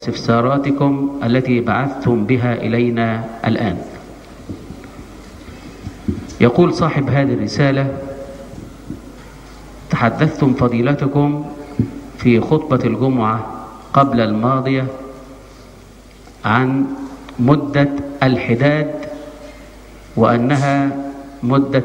استفساراتكم التي بعثتم بها إلينا الآن يقول صاحب هذه الرسالة تحدثتم فضيلتكم في خطبة الجمعة قبل الماضية عن مدة الحداد وأنها مدة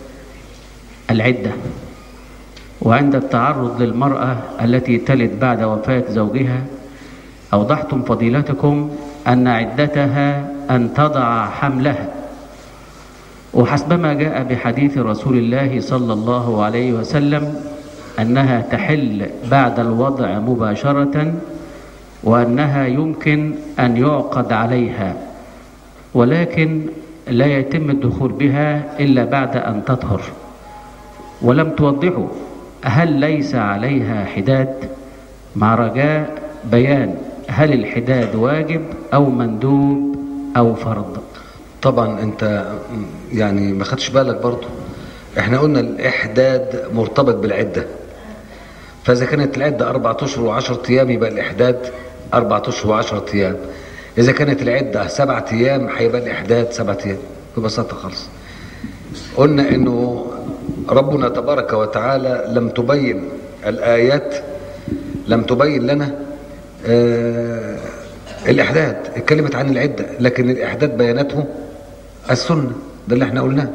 العدة وعند التعرض للمرأة التي تلد بعد وفاة زوجها أوضحتم فضيلتكم أن عدتها أن تضع حملها وحسبما جاء بحديث رسول الله صلى الله عليه وسلم أنها تحل بعد الوضع مباشرة وأنها يمكن أن يعقد عليها ولكن لا يتم الدخول بها إلا بعد أن تطهر ولم توضحوا هل ليس عليها حداد مع رجاء بيان هل الحداد واجب أو مندوب أو فرض طبعا انت يعني ما خدش بالك برضو احنا قلنا الاحداد مرتبط بالعدة فاذا كانت العدة اربعة اشهر وعشرة ايام يبقى الاحداد اربعة اشهر وعشرة ايام اذا كانت العدة سبعة ايام هيبقى الاحداد سبعة ايام ببساطة خالص قلنا انه ربنا تبارك وتعالى لم تبين الايات لم تبين لنا آه الاحداد اتكلمت عن العدة لكن الاحداد بيانته السنة ده اللي احنا قلناه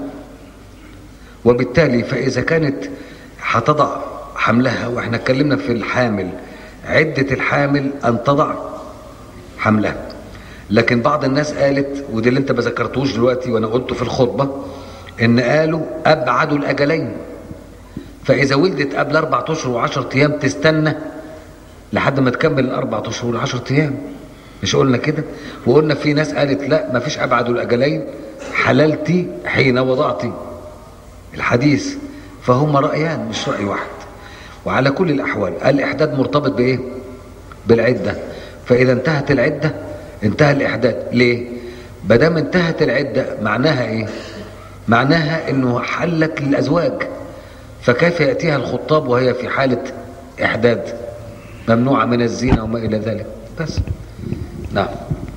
وبالتالي فاذا كانت هتضع حملها واحنا اتكلمنا في الحامل عدة الحامل ان تضع حملها لكن بعض الناس قالت ودي اللي انت ما ذكرتوش دلوقتي وانا قلته في الخطبة ان قالوا ابعدوا الاجلين فاذا ولدت قبل اربع اشهر وعشرة ايام تستنى لحد ما تكمل الاربع اشهر والعشرة ايام مش قلنا كده وقلنا في ناس قالت لا ما فيش ابعد الاجلين حللتي حين وضعتي الحديث فهم رايان مش راي واحد وعلى كل الاحوال الاحداد مرتبط بايه بالعده فاذا انتهت العده انتهى الاحداد ليه بدام انتهت العده معناها ايه معناها انه حلت للازواج فكيف ياتيها الخطاب وهي في حاله احداد ممنوعه من الزينه وما الى ذلك بس نعم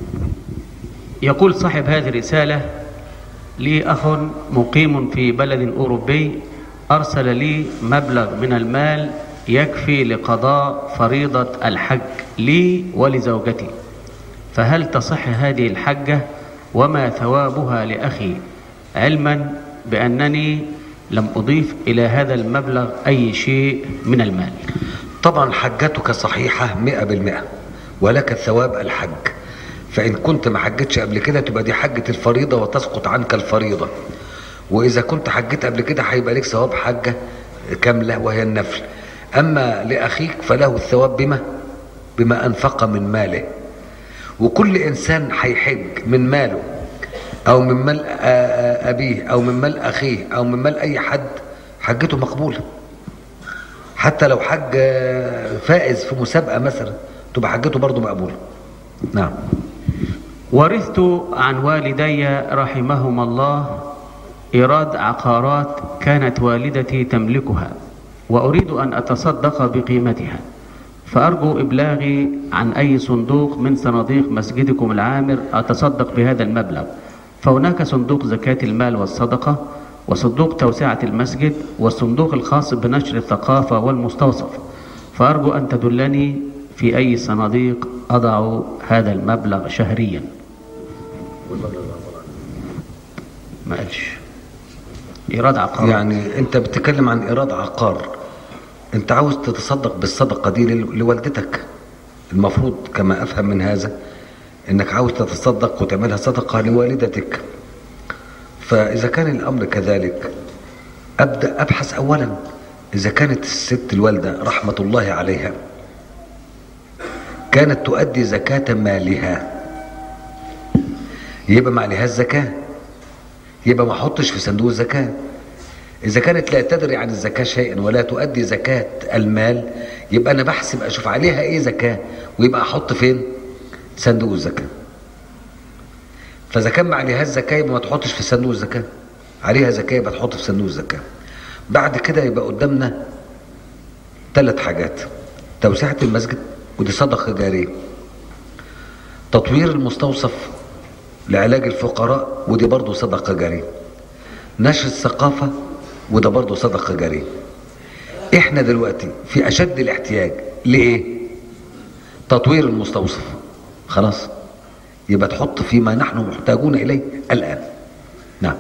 يقول صاحب هذه الرسالة لي أخ مقيم في بلد أوروبي أرسل لي مبلغ من المال يكفي لقضاء فريضة الحج لي ولزوجتي فهل تصح هذه الحجة وما ثوابها لأخي علما بأنني لم أضيف إلى هذا المبلغ أي شيء من المال طبعا حجتك صحيحة مئة بالمئة ولك ثواب الحج فإن كنت ما حجتش قبل كده تبقى دي حجة الفريضة وتسقط عنك الفريضة وإذا كنت حجت قبل كده هيبقى لك ثواب حجة كاملة وهي النفل أما لأخيك فله الثواب بما بما أنفق من ماله وكل إنسان هيحج من ماله أو من مال أبيه أو من مال أخيه أو من مال أي حد حجته مقبولة حتى لو حج فائز في مسابقة مثلا تبقى حجته برضه مقبولة نعم ورثت عن والدي رحمهما الله إيراد عقارات كانت والدتي تملكها وأريد أن أتصدق بقيمتها فأرجو إبلاغي عن أي صندوق من صناديق مسجدكم العامر أتصدق بهذا المبلغ فهناك صندوق زكاة المال والصدقة وصندوق توسعة المسجد والصندوق الخاص بنشر الثقافة والمستوصف فأرجو أن تدلني في أي صناديق أضع هذا المبلغ شهريا ما قالش إيراد عقار يعني أنت بتتكلم عن إيراد عقار أنت عاوز تتصدق بالصدقة دي لوالدتك المفروض كما أفهم من هذا أنك عاوز تتصدق وتعملها صدقة لوالدتك فإذا كان الأمر كذلك أبدأ أبحث أولا إذا كانت الست الوالدة رحمة الله عليها كانت تؤدي زكاة مالها يبقى ما عليها الزكاة يبقى ما احطش في صندوق الزكاة إذا كانت لا تدري عن الزكاة شيئا ولا تؤدي زكاة المال يبقى أنا بحسب أشوف عليها إيه زكاة ويبقى أحط فين صندوق الزكاة فإذا كان ما عليها الزكاة يبقى ما تحطش في صندوق الزكاة عليها زكاة يبقى تحط في صندوق الزكاة بعد كده يبقى قدامنا ثلاث حاجات توسعة المسجد ودي صدقة جارية تطوير المستوصف لعلاج الفقراء ودي برضه صدقة جارية نشر الثقافة وده برضه صدقة جارية احنا دلوقتي في اشد الاحتياج لايه تطوير المستوصف خلاص يبقى تحط فيما نحن محتاجون اليه الان نعم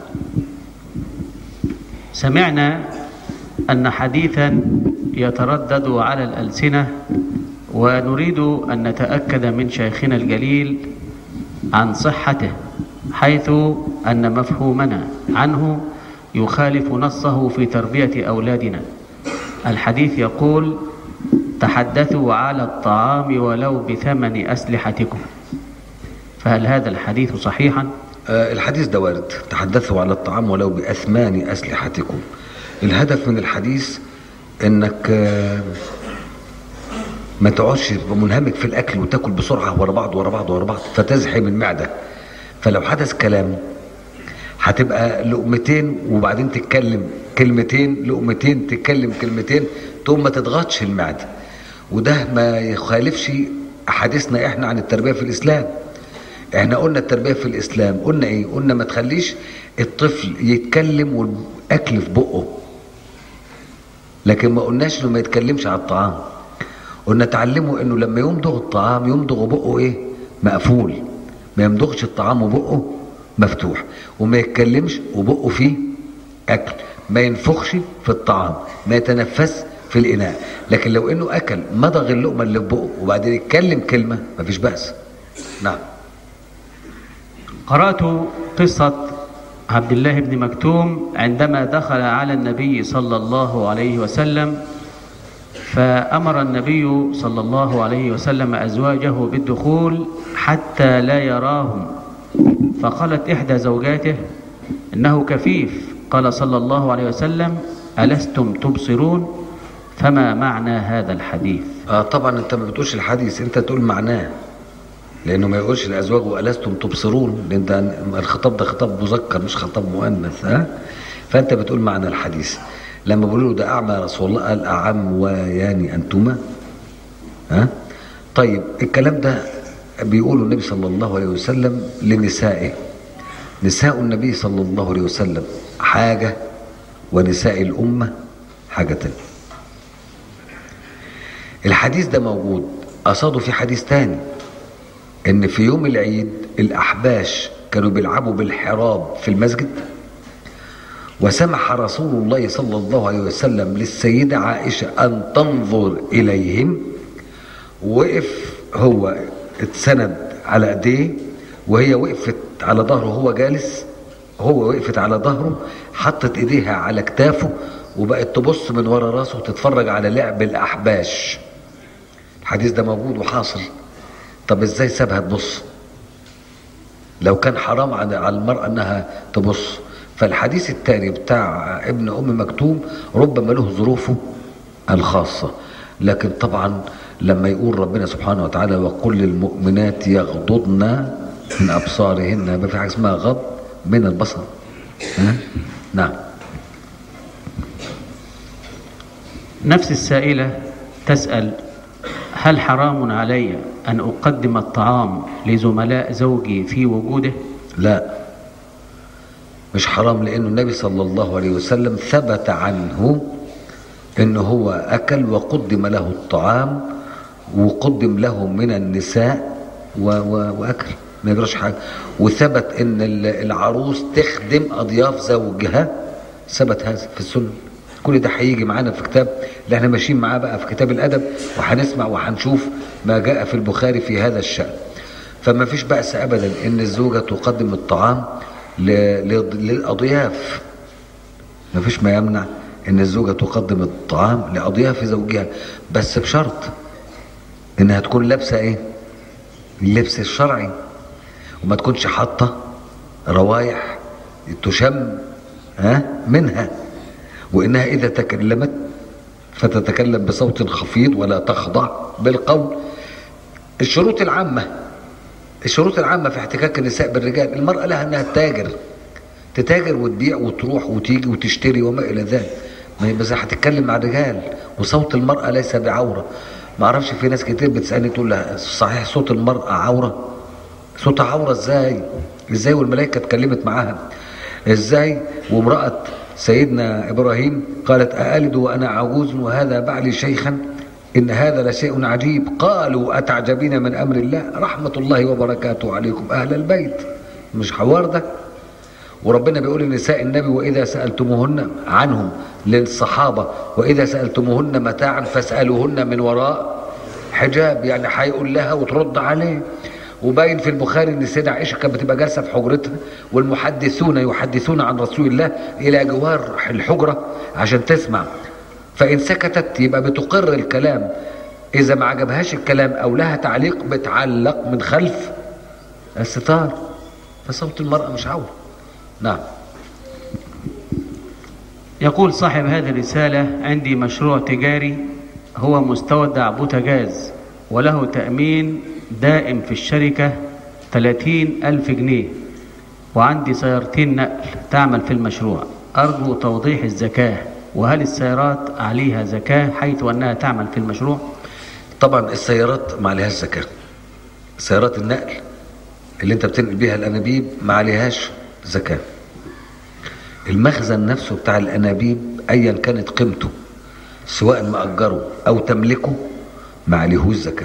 سمعنا أن حديثا يتردد على الألسنة ونريد أن نتأكد من شيخنا الجليل عن صحته حيث أن مفهومنا عنه يخالف نصه في تربية أولادنا الحديث يقول تحدثوا على الطعام ولو بثمن أسلحتكم فهل هذا الحديث صحيحا؟ آه، الحديث ده وارد تحدثوا على الطعام ولو بأثمان أسلحتكم الهدف من الحديث انك آه، ما تقعدش تبقى منهمك في الاكل وتاكل بسرعه ورا بعض ورا بعض ورا بعض فتزحم المعده فلو حدث كلام هتبقى لقمتين وبعدين تتكلم كلمتين لقمتين تتكلم كلمتين تقوم ما تضغطش المعده وده ما يخالفش احاديثنا احنا عن التربيه في الاسلام احنا قلنا التربيه في الاسلام قلنا ايه قلنا ما تخليش الطفل يتكلم والاكل في بقه لكن ما قلناش انه ما يتكلمش على الطعام قلنا تعلمه انه لما يمضغ الطعام يمضغ بقه ايه مقفول ما يمضغش الطعام وبقه مفتوح وما يتكلمش وبقه فيه اكل ما ينفخش في الطعام ما يتنفس في الاناء لكن لو انه اكل مضغ اللقمه اللي في بقه وبعدين يتكلم كلمه مفيش باس نعم قرأت قصة عبد الله بن مكتوم عندما دخل على النبي صلى الله عليه وسلم فأمر النبي صلى الله عليه وسلم أزواجه بالدخول حتى لا يراهم فقالت إحدى زوجاته إنه كفيف قال صلى الله عليه وسلم ألستم تبصرون فما معنى هذا الحديث آه طبعا انت ما بتقولش الحديث انت تقول معناه لانه ما يقولش الازواج والستم تبصرون لان ده الخطاب ده خطاب مذكر مش خطاب مؤنث ها فانت بتقول معنى الحديث لما بيقولوا له ده اعمى رسول الله قال اعم وياني انتما ها طيب الكلام ده بيقوله النبي صلى الله عليه وسلم لنسائه نساء النبي صلى الله عليه وسلم حاجه ونساء الامه حاجه تانية الحديث ده موجود قصده في حديث تاني ان في يوم العيد الاحباش كانوا بيلعبوا بالحراب في المسجد وسمح رسول الله صلى الله عليه وسلم للسيدة عائشة أن تنظر إليهم وقف هو اتسند على ايديه وهي وقفت على ظهره وهو جالس هو وقفت على ظهره حطت ايديها على كتافه وبقت تبص من ورا راسه وتتفرج على لعب الأحباش الحديث ده موجود وحاصل طب ازاي سابها تبص لو كان حرام على على المرأة انها تبص فالحديث التاني بتاع ابن ام مكتوم ربما له ظروفه الخاصة لكن طبعا لما يقول ربنا سبحانه وتعالى وقل للمؤمنات يغضضن من ابصارهن ما في حاجة اسمها غض من البصر ها؟ نعم نفس السائلة تسأل هل حرام علي أن أقدم الطعام لزملاء زوجي في وجوده لا مش حرام لانه النبي صلى الله عليه وسلم ثبت عنه انه هو اكل وقدم له الطعام وقدم له من النساء و و واكل ما يجراش حاجه وثبت ان ال- العروس تخدم اضياف زوجها ثبت هذا في السنه كل ده هيجي معانا في كتاب اللي احنا ماشيين معاه بقى في كتاب الادب وهنسمع وهنشوف ما جاء في البخاري في هذا الشان فما فيش بأس ابدا ان الزوجه تقدم الطعام ل- ل- للاضياف ما فيش ما يمنع ان الزوجه تقدم الطعام لاضياف زوجها بس بشرط انها تكون لابسه ايه اللبس الشرعي وما تكونش حاطه روايح تشم ها منها وانها اذا تكلمت فتتكلم بصوت خفيض ولا تخضع بالقول الشروط العامه الشروط العامه في احتكاك النساء بالرجال المراه لها انها تتاجر تتاجر وتبيع وتروح وتيجي وتشتري وما الى ذلك ما هي بس هتتكلم مع الرجال وصوت المراه ليس بعوره ما اعرفش في ناس كتير بتسالني تقول لها صحيح صوت المراه عوره صوتها عورة ازاي ازاي والملائكة اتكلمت معاها ازاي وامرأة سيدنا ابراهيم قالت أألد وأنا عجوز وهذا بعلي شيخا إن هذا لشيء عجيب قالوا أتعجبين من أمر الله رحمة الله وبركاته عليكم أهل البيت مش حوار ده وربنا بيقول لنساء النبي وإذا سألتموهن عنهم للصحابة وإذا سألتموهن متاعا فاسألوهن من وراء حجاب يعني هيقول لها وترد عليه وباين في البخاري ان السيده عائشه كانت بتبقى جالسه في حجرتها والمحدثون يحدثون عن رسول الله الى جوار الحجره عشان تسمع فان سكتت يبقى بتقر الكلام اذا ما عجبهاش الكلام او لها تعليق بتعلق من خلف الستار فصوت المراه مش عوره نعم يقول صاحب هذه الرسالة عندي مشروع تجاري هو مستودع بوتاجاز وله تأمين دائم في الشركة 30 ألف جنيه وعندي سيارتين نقل تعمل في المشروع أرجو توضيح الزكاة وهل السيارات عليها زكاة حيث أنها تعمل في المشروع طبعا السيارات ما عليهاش زكاه سيارات النقل اللي انت بتنقل بيها الانابيب ما عليهاش زكاه المخزن نفسه بتاع الانابيب ايا كانت قيمته سواء مأجره او تملكه ما عليهوش زكاه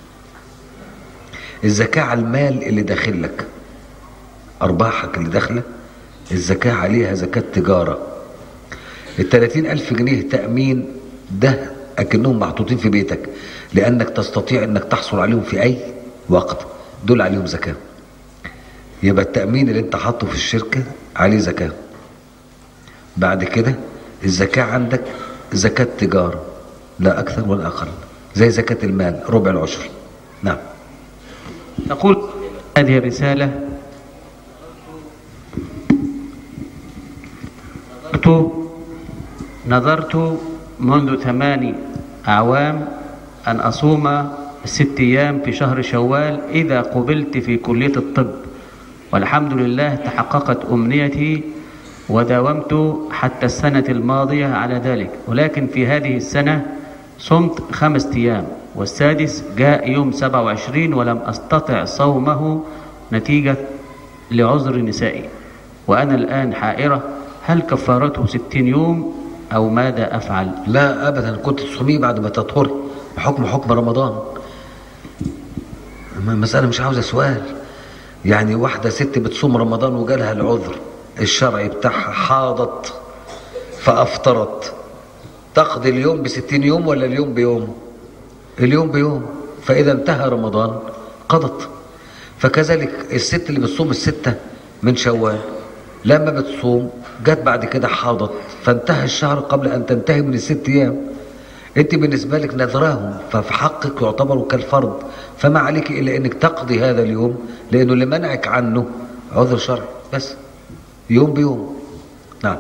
الزكاه على المال اللي داخل لك ارباحك اللي داخله الزكاه عليها زكاه تجاره التلاتين ألف جنيه تأمين ده أكنهم محطوطين في بيتك لأنك تستطيع أنك تحصل عليهم في أي وقت دول عليهم زكاة يبقى التأمين اللي انت حاطه في الشركة عليه زكاة بعد كده الزكاة عندك زكاة تجارة لا أكثر ولا أقل زي زكاة المال ربع العشر نعم تقول هذه الرسالة نظرت نظرت منذ ثماني أعوام أن أصوم ست أيام في شهر شوال إذا قبلت في كلية الطب والحمد لله تحققت أمنيتي وداومت حتى السنة الماضية على ذلك ولكن في هذه السنة صمت خمس أيام والسادس جاء يوم 27 ولم أستطع صومه نتيجة لعذر نسائي وأنا الآن حائرة هل كفارته ستين يوم أو ماذا أفعل لا أبدا كنت تصوميه بعد ما تطهري بحكم حكم رمضان المسألة مش عاوزة سؤال يعني واحدة ست بتصوم رمضان وجالها العذر الشرعي بتاعها حاضت فأفطرت تقضي اليوم بستين يوم ولا اليوم بيوم اليوم بيوم فإذا انتهى رمضان قضت فكذلك الست اللي بتصوم الستة من شوال لما بتصوم جت بعد كده حاضت فانتهى الشهر قبل أن تنتهي من الست أيام انت بالنسبة لك نذراهم ففي حقك يعتبروا كالفرض فما عليك إلا أنك تقضي هذا اليوم لأنه اللي منعك عنه عذر شرعي بس يوم بيوم نعم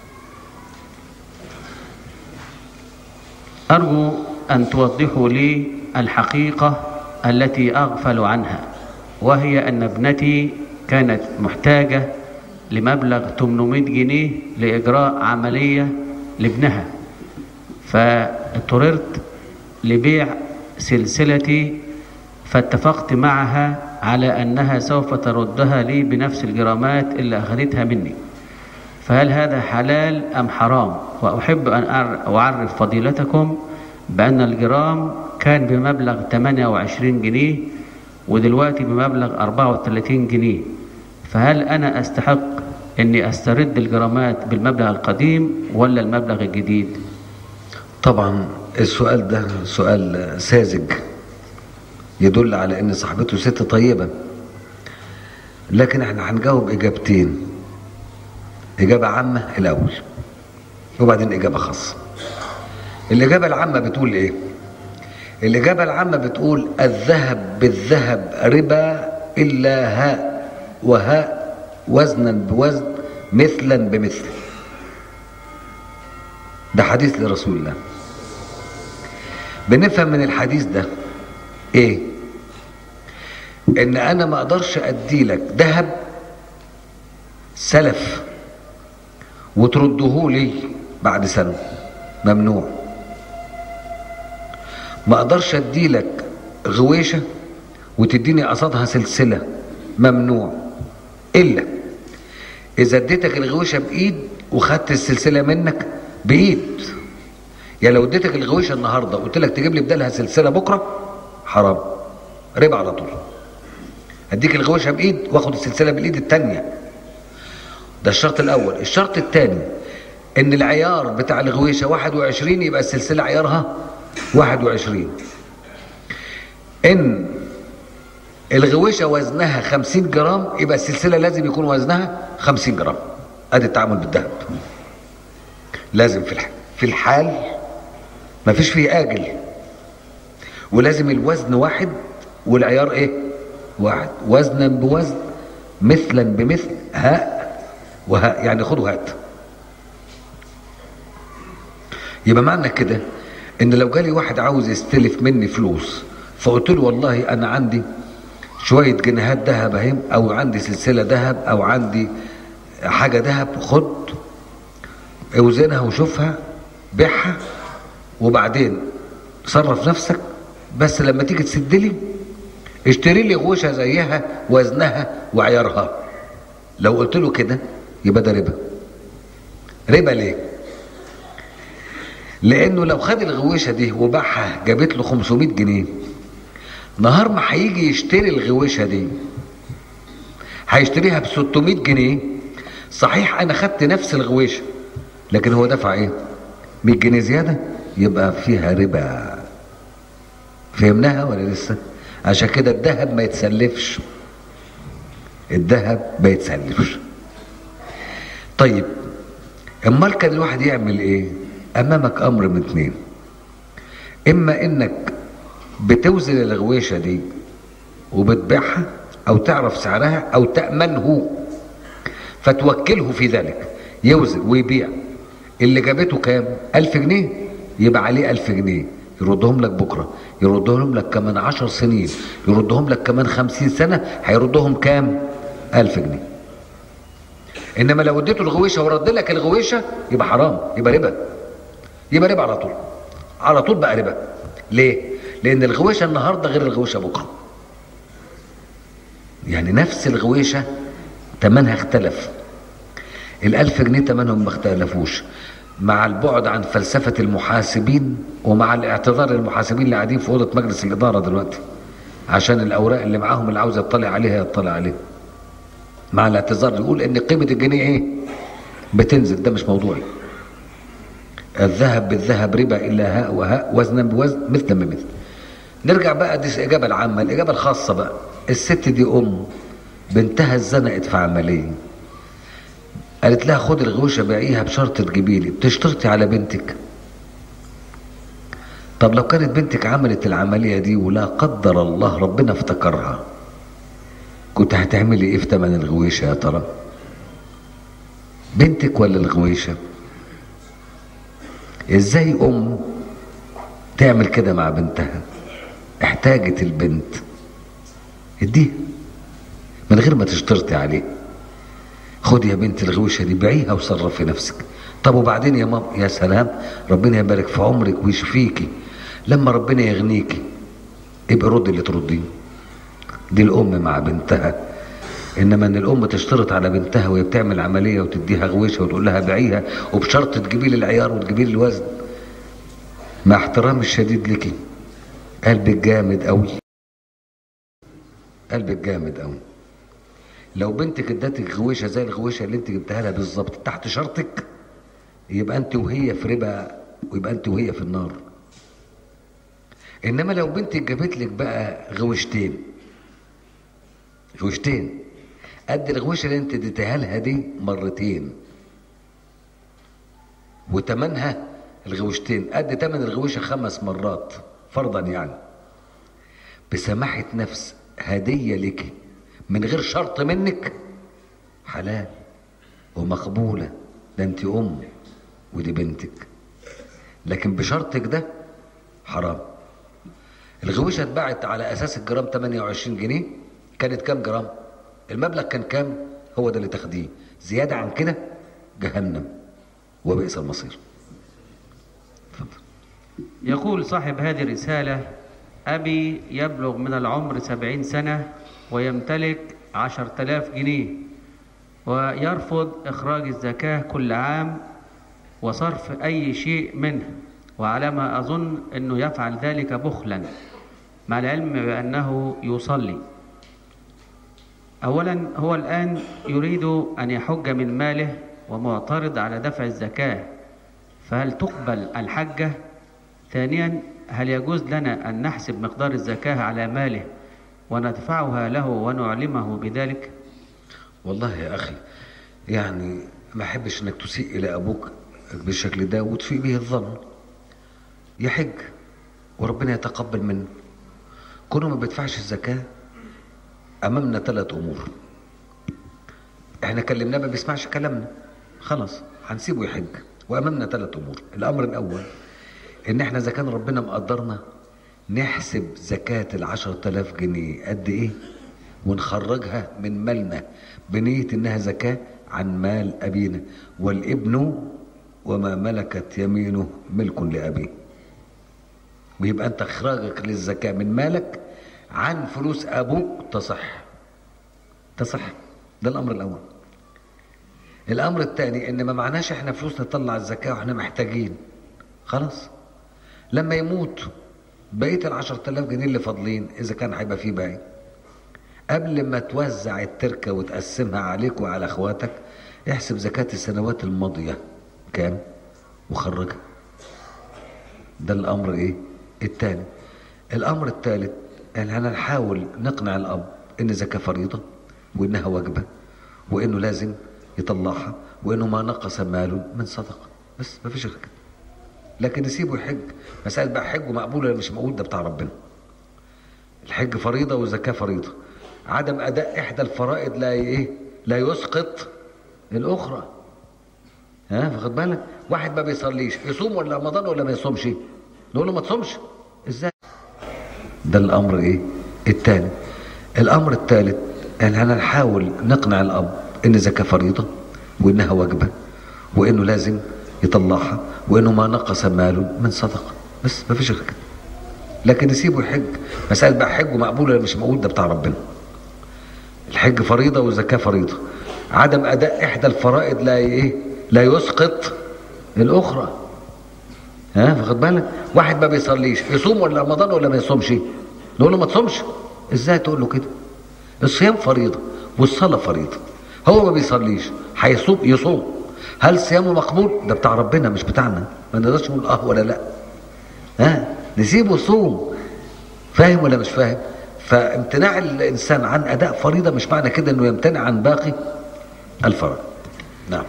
أرجو أن توضحوا لي الحقيقة التي أغفل عنها وهي أن ابنتي كانت محتاجة لمبلغ 800 جنيه لإجراء عملية لابنها فاضطررت لبيع سلسلتي فاتفقت معها على أنها سوف تردها لي بنفس الجرامات اللي أخذتها مني فهل هذا حلال أم حرام وأحب أن أعرف فضيلتكم بأن الجرام كان بمبلغ 28 جنيه ودلوقتي بمبلغ 34 جنيه فهل أنا أستحق أني أسترد الجرامات بالمبلغ القديم ولا المبلغ الجديد طبعا السؤال ده سؤال ساذج يدل على ان صاحبته ست طيبة لكن احنا هنجاوب اجابتين اجابة عامة الاول وبعدين اجابة خاصة الاجابة العامة بتقول ايه الاجابة العامة بتقول الذهب بالذهب ربا الا هاء وهاء وزنا بوزن مثلا بمثل ده حديث لرسول الله بنفهم من الحديث ده ايه ان انا ما اقدرش ادي لك ذهب سلف وترده لي بعد سنه ممنوع ما اقدرش ادي لك غويشه وتديني قصادها سلسله ممنوع الا اذا اديتك الغويشه بايد وخدت السلسله منك بايد يعني لو اديتك الغويشه النهارده وقلت لك تجيب لي بدالها سلسله بكره حرام ربا على طول اديك الغويشه بايد واخد السلسله بالايد الثانيه ده الشرط الاول الشرط الثاني ان العيار بتاع الغويشه 21 يبقى السلسله عيارها 21 ان الغويشه وزنها 50 جرام يبقى السلسله لازم يكون وزنها 50 جرام ادي التعامل بالذهب لازم في الح... في الحال ما فيش فيه اجل ولازم الوزن واحد والعيار ايه واحد وزنا بوزن مثلا بمثل هاء وهاء يعني خدوا هات يبقى معنى كده ان لو جالي واحد عاوز يستلف مني فلوس فقلت له والله انا عندي شويه جنيهات ذهب اهي او عندي سلسله ذهب او عندي حاجه ذهب خد اوزنها وشوفها بيعها وبعدين صرف نفسك بس لما تيجي تسد لي اشتري لي غوشه زيها وزنها وعيارها لو قلت له كده يبقى ده ربا ربا ليه لانه لو خد الغويشه دي وباعها جابت له 500 جنيه نهار ما هيجي يشتري الغويشه دي هيشتريها ب 600 جنيه صحيح انا خدت نفس الغويشه لكن هو دفع ايه 100 جنيه زياده يبقى فيها ربا فهمناها ولا لسه عشان كده الذهب ما يتسلفش الذهب ما يتسلفش طيب امال كان الواحد يعمل ايه امامك امر من اتنين اما انك بتوزن الغويشه دي وبتبيعها او تعرف سعرها او تامنه فتوكله في ذلك يوزن ويبيع اللي جابته كام ألف جنيه يبقى عليه ألف جنيه يردهم لك بكرة يردهم لك كمان عشر سنين يردهم لك كمان خمسين سنة هيردهم كام ألف جنيه إنما لو اديته الغويشة ورد لك الغويشة يبقى حرام يبقى ربا يبقى ربا على طول على طول بقى ربا ليه لأن الغويشة النهاردة غير الغويشة بكرة يعني نفس الغويشة تمنها اختلف الألف جنيه تمنهم ما اختلفوش مع البعد عن فلسفة المحاسبين ومع الاعتذار للمحاسبين اللي قاعدين في أوضة مجلس الإدارة دلوقتي عشان الأوراق اللي معاهم اللي عاوز يطلع عليها يطلع عليها مع الاعتذار يقول إن قيمة الجنيه إيه بتنزل ده مش موضوعي الذهب بالذهب ربا إلا هاء وهاء وزنا بوزن مثلا بمثل نرجع بقى دي الإجابة العامة الإجابة الخاصة بقى الست دي أم بنتها اتزنقت في عملية قالت لها خد الغوشه بيعيها بشرط تجيبي لي بتشترطي على بنتك طب لو كانت بنتك عملت العمليه دي ولا قدر الله ربنا افتكرها كنت هتعملي ايه في ثمن الغويشه يا ترى بنتك ولا الغويشه ازاي ام تعمل كده مع بنتها احتاجت البنت اديها من غير ما تشترطي عليه خد يا بنت الغوشه دي بيعيها وصرفي نفسك طب وبعدين يا ماما يا سلام ربنا يبارك في عمرك ويشفيكي لما ربنا يغنيكي ابقى رد اللي ترديه دي الام مع بنتها انما ان الام تشترط على بنتها وهي بتعمل عمليه وتديها غويشه وتقول لها بيعيها وبشرط تجيبي لي العيار وتجيبي لي الوزن مع احترامي الشديد لك قلبك جامد قوي قلبك جامد قوي لو بنتك ادتك غويشه زي الغويشه اللي انت جبتها لها بالظبط تحت شرطك يبقى انت وهي في ربا ويبقى انت وهي في النار انما لو بنتك جابت لك بقى غويشتين غويشتين قد الغويشه اللي انت اديتها لها دي مرتين وتمنها الغويشتين قد تمن الغويشه خمس مرات فرضا يعني بسماحه نفس هديه لك من غير شرط منك حلال ومقبولة ده انت ام ودي بنتك لكن بشرطك ده حرام الغويشة اتباعت على اساس الجرام 28 جنيه كانت كام جرام المبلغ كان كام هو ده اللي تاخديه زيادة عن كده جهنم وبئس المصير اتفضل يقول صاحب هذه الرسالة أبي يبلغ من العمر سبعين سنة ويمتلك عشر تلاف جنيه ويرفض إخراج الزكاة كل عام وصرف أي شيء منه وعلى ما أظن أنه يفعل ذلك بخلا مع العلم بأنه يصلي أولا هو الآن يريد أن يحج من ماله ومعترض على دفع الزكاة فهل تقبل الحجة؟ ثانيا هل يجوز لنا أن نحسب مقدار الزكاة على ماله وندفعها له ونعلمه بذلك؟ والله يا أخي يعني ما أحبش أنك تسيء إلى أبوك بالشكل ده وتسيء به الظن يحج وربنا يتقبل منه كونه ما بيدفعش الزكاة أمامنا ثلاث أمور احنا كلمناه ما بيسمعش كلامنا خلاص هنسيبه يحج وأمامنا ثلاث أمور الأمر الأول إن احنا إذا كان ربنا مقدرنا نحسب زكاة العشر تلاف جنيه قد إيه ونخرجها من مالنا بنية إنها زكاة عن مال أبينا والابن وما ملكت يمينه ملك لأبيه ويبقى أنت إخراجك للزكاة من مالك عن فلوس أبوك تصح تصح ده الأمر الأول الأمر الثاني إن ما معناش إحنا فلوس نطلع الزكاة وإحنا محتاجين خلاص لما يموت بقية العشر تلاف جنيه اللي فاضلين إذا كان هيبقى فيه باقي قبل ما توزع التركة وتقسمها عليك وعلى اخواتك احسب زكاة السنوات الماضية كام وخرجها ده الامر ايه التاني الامر الثالث ان احنا نحاول نقنع الاب ان زكاة فريضة وانها واجبة وانه لازم يطلعها وانه ما نقص مال من صدقة بس ما فيش غير كده لكن يسيبه يحج مسألة بقى حج مقبول ولا مش مقبول ده بتاع ربنا الحج فريضة والزكاة فريضة عدم أداء إحدى الفرائض لا إيه لا يسقط الأخرى ها فخد بالك واحد ما بيصليش يصوم ولا رمضان ولا ما يصومش نقول له ما تصومش ازاي ده الأمر إيه الثاني الأمر الثالث ان احنا نحاول نقنع الأب إن زكاة فريضة وإنها واجبة وإنه لازم يطلعها وإنه ما نقص ماله من صدقة بس ما فيش غير كده لكن يسيبه يحج مسألة بقى حج مقبول ولا مش مقبول ده بتاع ربنا الحج فريضة والزكاة فريضة عدم أداء إحدى الفرائض لا إيه لا يسقط الأخرى ها فخد بالك واحد ما بيصليش يصوم ولا رمضان ولا ما يصومش نقول له ما تصومش ازاي تقول له كده الصيام فريضة والصلاة فريضة هو ما بيصليش هيصوم يصوم هل صيامه مقبول ده بتاع ربنا مش بتاعنا ما نقدرش نقول اه ولا لا ها نسيبه يصوم فاهم ولا مش فاهم فامتناع الانسان عن اداء فريضه مش معنى كده انه يمتنع عن باقي الفرائض نعم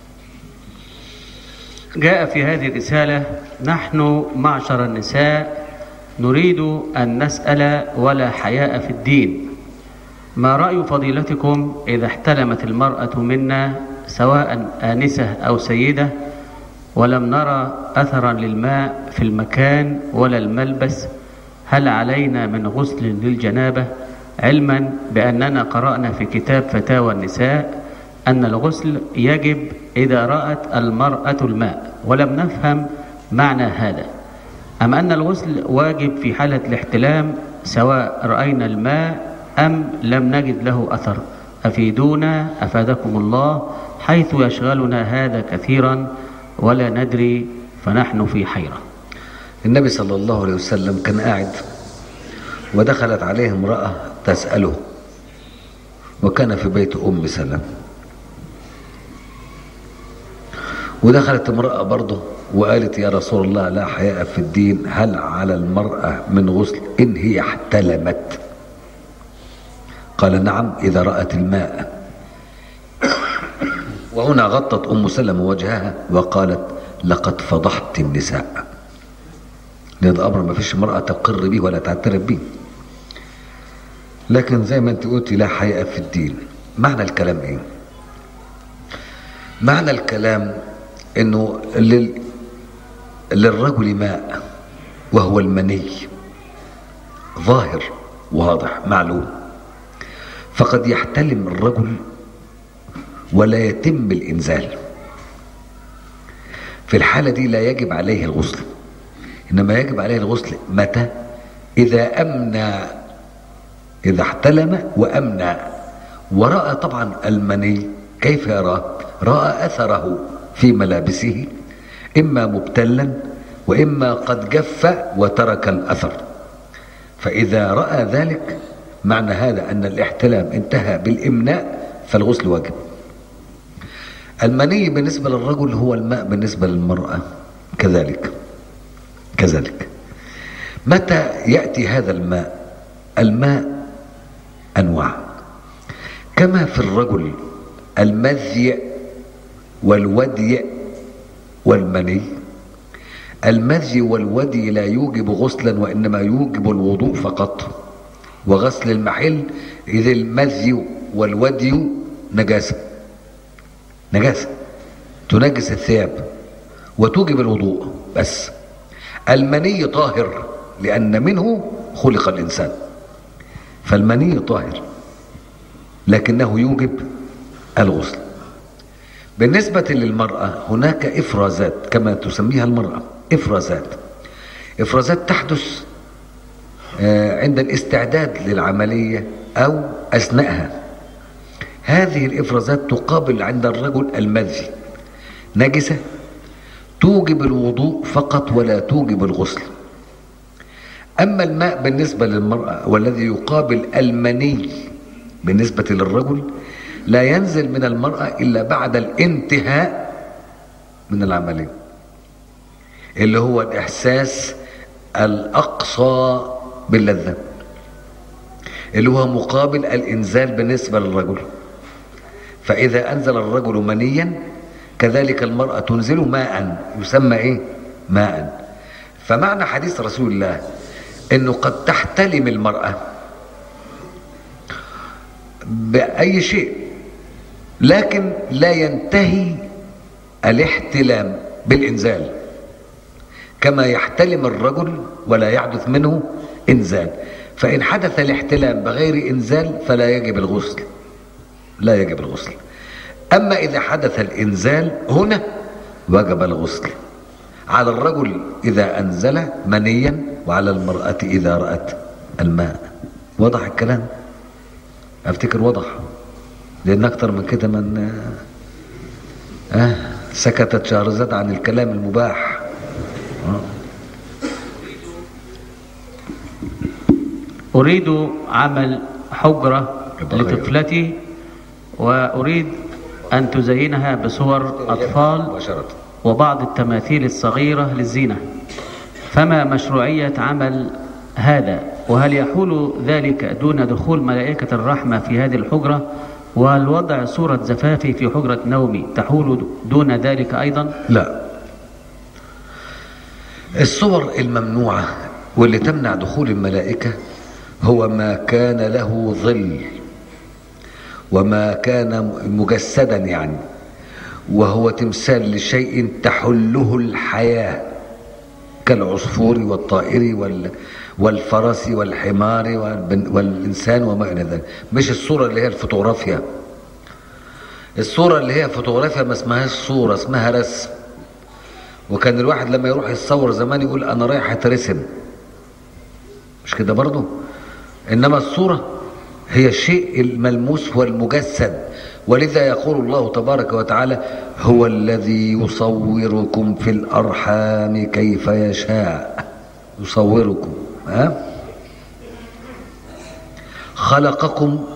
جاء في هذه الرسالة نحن معشر النساء نريد أن نسأل ولا حياء في الدين ما رأي فضيلتكم إذا احتلمت المرأة منا سواء آنسة أو سيدة ولم نرى أثرا للماء في المكان ولا الملبس هل علينا من غسل للجنابة علما بأننا قرأنا في كتاب فتاوى النساء أن الغسل يجب إذا رأت المرأة الماء ولم نفهم معنى هذا أم أن الغسل واجب في حالة الاحتلام سواء رأينا الماء أم لم نجد له أثر أفيدونا أفادكم الله حيث يشغلنا هذا كثيرا ولا ندري فنحن في حيرة النبي صلى الله عليه وسلم كان قاعد ودخلت عليه امرأة تسأله وكان في بيت أم سلم ودخلت امرأة برضه وقالت يا رسول الله لا حياء في الدين هل على المرأة من غسل إن هي احتلمت قال نعم إذا رأت الماء وهنا غطت أم سلمة وجهها وقالت لقد فضحت النساء ده أمر ما فيش امرأة تقر به ولا تعترف به لكن زي ما انت قلتي لا حياء في الدين معنى الكلام ايه معنى الكلام انه لل... للرجل ماء وهو المني ظاهر واضح معلوم فقد يحتلم الرجل ولا يتم الانزال في الحالة دي لا يجب عليه الغسل إنما يجب عليه الغسل متى إذا أمنى إذا احتلم وأمنى ورأى طبعا المني كيف يراه رأى أثره في ملابسه إما مبتلا وإما قد جف وترك الأثر فإذا رأى ذلك معنى هذا أن الاحتلام انتهى بالإمناء فالغسل واجب المني بالنسبة للرجل هو الماء بالنسبة للمرأة كذلك كذلك متى يأتي هذا الماء الماء أنواع كما في الرجل المذي والودي والمني المذي والودي لا يوجب غسلا وإنما يوجب الوضوء فقط وغسل المحل إذ المذي والودي نجاسة نجاسة تنجس الثياب وتوجب الوضوء بس المني طاهر لأن منه خلق الإنسان فالمني طاهر لكنه يوجب الغسل بالنسبة للمرأة هناك إفرازات كما تسميها المرأة إفرازات إفرازات تحدث عند الاستعداد للعملية أو أثناءها هذه الإفرازات تقابل عند الرجل المذي نجسة توجب الوضوء فقط ولا توجب الغسل أما الماء بالنسبة للمرأة والذي يقابل المني بالنسبة للرجل لا ينزل من المرأة إلا بعد الانتهاء من العملية اللي هو الإحساس الأقصى باللذة اللي هو مقابل الإنزال بالنسبة للرجل فإذا أنزل الرجل منيا كذلك المرأة تنزل ماء يسمى إيه ماء فمعنى حديث رسول الله انه قد تحتلم المرأة بأي شيء لكن لا ينتهي الاحتلام بالإنزال كما يحتلم الرجل ولا يحدث منه إنزال فإن حدث الاحتلام بغير إنزال فلا يجب الغسل لا يجب الغسل أما إذا حدث الإنزال هنا وجب الغسل على الرجل إذا أنزل منيا وعلى المرأة إذا رأت الماء وضح الكلام أفتكر وضح لأن أكتر من كده من آه سكتت شهرزاد عن الكلام المباح آه. أريد عمل حجرة لطفلتي وأريد أن تزينها بصور أطفال مباشرة وبعض التماثيل الصغيرة للزينة فما مشروعية عمل هذا وهل يحول ذلك دون دخول ملائكة الرحمة في هذه الحجرة وهل وضع صورة زفافي في حجرة نومي تحول دون ذلك أيضا لا الصور الممنوعة واللي تمنع دخول الملائكة هو ما كان له ظل وما كان مجسدا يعني وهو تمثال لشيء تحله الحياة كالعصفور والطائر وال والفرس والحمار والإنسان وما إلى ذلك مش الصورة اللي هي الفوتوغرافيا الصورة اللي هي فوتوغرافيا ما اسمهاش صورة اسمها رسم وكان الواحد لما يروح يتصور زمان يقول أنا رايح أترسم مش كده برضه إنما الصورة هي الشيء الملموس والمجسد ولذا يقول الله تبارك وتعالى هو الذي يصوركم في الأرحام كيف يشاء يصوركم ها خلقكم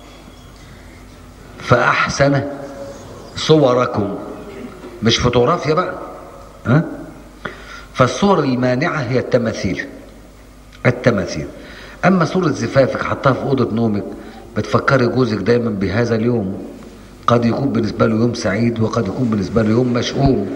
فأحسن صوركم مش فوتوغرافيا بقى ها فالصور المانعة هي التماثيل التماثيل أما صورة زفافك حطها في أوضة نومك بتفكري جوزك دايما بهذا اليوم قد يكون بالنسبة له يوم سعيد وقد يكون بالنسبة له يوم مشؤوم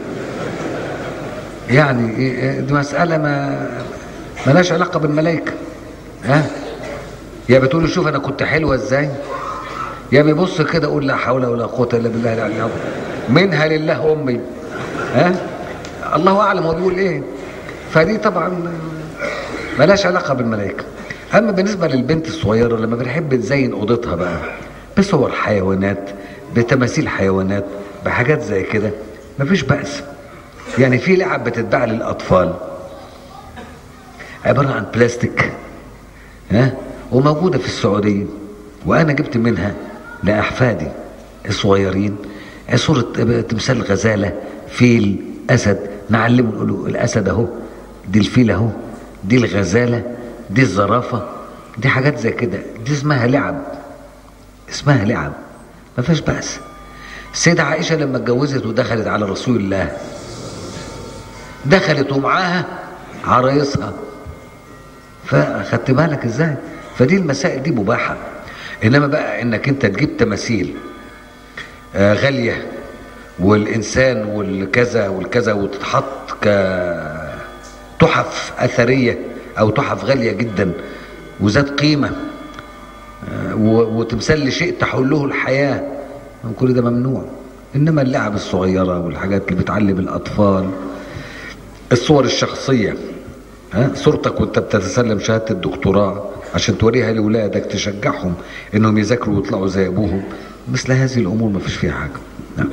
يعني دي مسألة ما ملهاش علاقة بالملائكة ها يا بتقول شوف أنا كنت حلوة إزاي يا بيبص كده أقول لا حول ولا قوة إلا بالله العلي العظيم منها لله أمي ها الله أعلم هو بيقول إيه فدي طبعا ملهاش علاقة بالملائكة أما بالنسبة للبنت الصغيرة لما بنحب نزين أوضتها بقى بصور حيوانات بتماثيل حيوانات بحاجات زي كده مفيش بأس يعني في لعب بتتباع للأطفال عبارة عن بلاستيك ها وموجودة في السعودية وأنا جبت منها لأحفادي الصغيرين صورة تمثال غزالة فيل أسد نعلمه نقول له الأسد أهو دي الفيل أهو دي الغزالة دي الزرافة دي حاجات زي كده دي اسمها لعب اسمها لعب ما فيهاش بأس السيدة عائشة لما اتجوزت ودخلت على رسول الله دخلت ومعاها عرايسها فاخدت بالك ازاي فدي المسائل دي مباحة انما بقى انك انت تجيب تماثيل آه غالية والانسان والكذا والكذا وتتحط كتحف اثرية او تحف غالية جدا وذات قيمة آه وتمثال لشيء تحله الحياة كل ده ممنوع انما اللعب الصغيرة والحاجات اللي بتعلم الاطفال الصور الشخصية ها صورتك وانت بتتسلم شهادة الدكتوراه عشان توريها لأولادك تشجعهم انهم يذاكروا ويطلعوا زي ابوهم مثل هذه الامور ما فيش فيها حاجة نعم.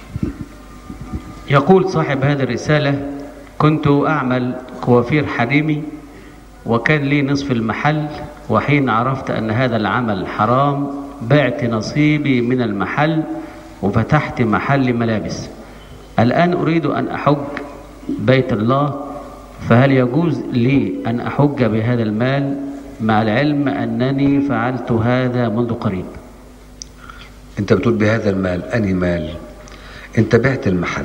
يقول صاحب هذه الرسالة كنت أعمل كوافير حريمي وكان لي نصف المحل وحين عرفت أن هذا العمل حرام بعت نصيبي من المحل وفتحت محل ملابس الآن أريد أن أحج بيت الله فهل يجوز لي أن أحج بهذا المال مع العلم أنني فعلت هذا منذ قريب انت بتقول بهذا المال انهي مال انت بعت المحل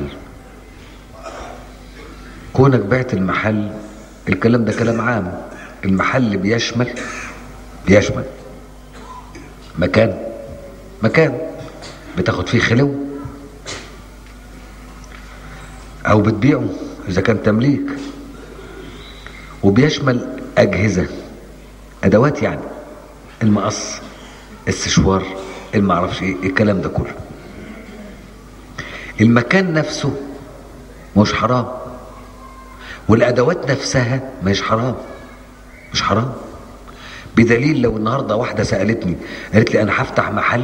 كونك بعت المحل الكلام ده كلام عام المحل بيشمل بيشمل مكان مكان بتاخد فيه خلو او بتبيعه اذا كان تمليك وبيشمل اجهزه ادوات يعني المقص السشوار المعرفش ايه الكلام ده كله المكان نفسه مش حرام والادوات نفسها مش حرام مش حرام بدليل لو النهارده واحده سالتني قالت لي انا هفتح محل